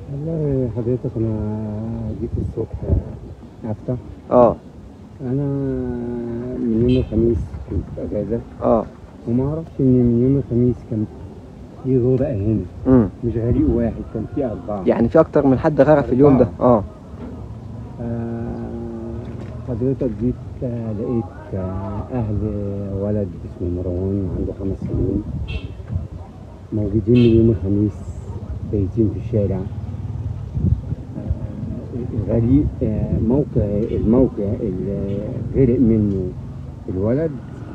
والله حضرتك انا جيت الصبح افتح اه انا من يوم الخميس كنت في اجازه اه وما اعرفش ان من يوم الخميس كان في غرق هنا امم مش غريق واحد كان في اربعه يعني في اكتر من حد غرق في اليوم ده اه آه، حضرتك جيت آه، لقيت آه، اهل ولد اسمه مروان عنده خمس سنين موجودين من يوم الخميس بايتين في الشارع آه، الغريق آه، موقع الموقع اللي غرق منه الولد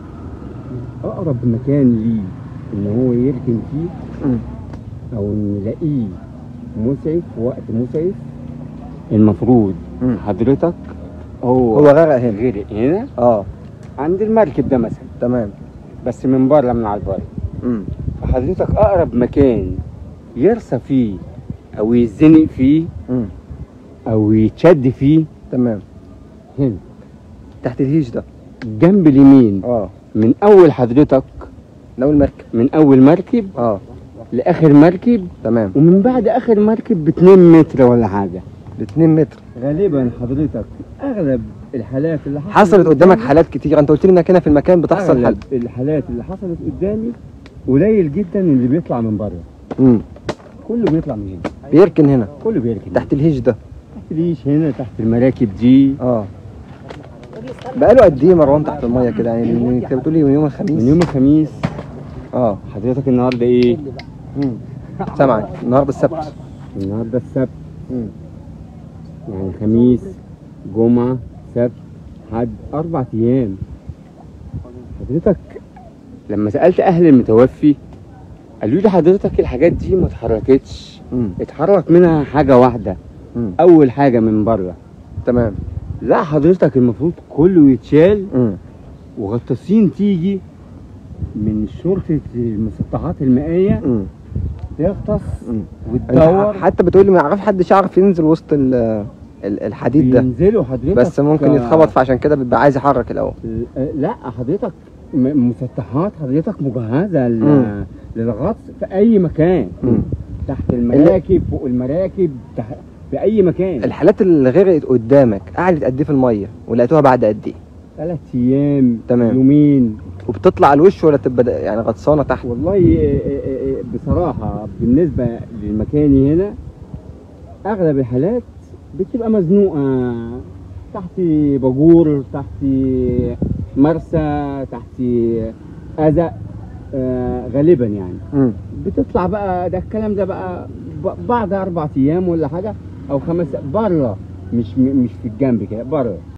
اقرب مكان ليه ان هو يركن فيه مم. او نلاقيه مسعف وقت مسعف المفروض مم. حضرتك هو هو غرق هنا غرق هنا اه عند المركب ده مثلا تمام بس من بره من على البر امم فحضرتك اقرب مكان يرسى فيه او يتزنق فيه امم او يتشد فيه تمام هنا تحت الهيج ده جنب اليمين اه من اول حضرتك من اول مركب من اول مركب اه لاخر مركب تمام ومن بعد اخر مركب ب 2 متر ولا حاجه ب 2 متر غالبا حضرتك اغلب الحالات اللي حصلت, حصلت قدامك قدامي- حالات كتير انت قلت لي انك هنا في المكان بتحصل حل أغلب الحالات اللي حصلت قدامي قليل جدا اللي بيطلع من بره امم كله بيطلع من هنا بيركن هنا كله بيركن تحت الهيج ده تحت ليش هنا تحت المراكب دي اه بقاله قد ايه مروان تحت الميه كده يعني من- انت بتقول لي من يوم الخميس من يوم الخميس اه حضرتك النهارده ايه امم سامعك النهارده السبت النهارده السبت امم يعني خميس جمعه سبت حد اربع ايام حضرتك لما سالت اهل المتوفي قالوا لي حضرتك الحاجات دي ما اتحركتش امم اتحرك منها حاجه واحده امم اول حاجه من بره تمام لا حضرتك المفروض كله يتشال امم وغطاسين تيجي من شرطة المسطحات المائية امم تغطس امم وتدور حتى بتقول لي ما يعرفش حدش يعرف ينزل وسط ال- ال- الحديد ده بينزلوا حضرتك بس ممكن يتخبط فعشان كده بيبقى عايز يحرك الاول لا حضرتك م- مسطحات حضرتك مجهزة ل- مم. للغطس في أي مكان مم. تحت المراكب فوق المراكب تحت في أي مكان الحالات اللي غرقت قدامك قعدت قد ايه في الميه ولقيتوها بعد قد ايه ثلاث أيام تمام. يومين وبتطلع على الوش ولا تبقى د- يعني غطسانه تحت والله آه، آه، آه، بصراحة بالنسبة لمكاني هنا أغلب الحالات بتبقى مزنوقة تحت باجور تحت مرسى تحت أزق آه، غالبا يعني امم بتطلع بقى ده الكلام ده بقى ب- بعد أربع أيام ولا حاجة أو خمس بره مش مش في الجنب كده بره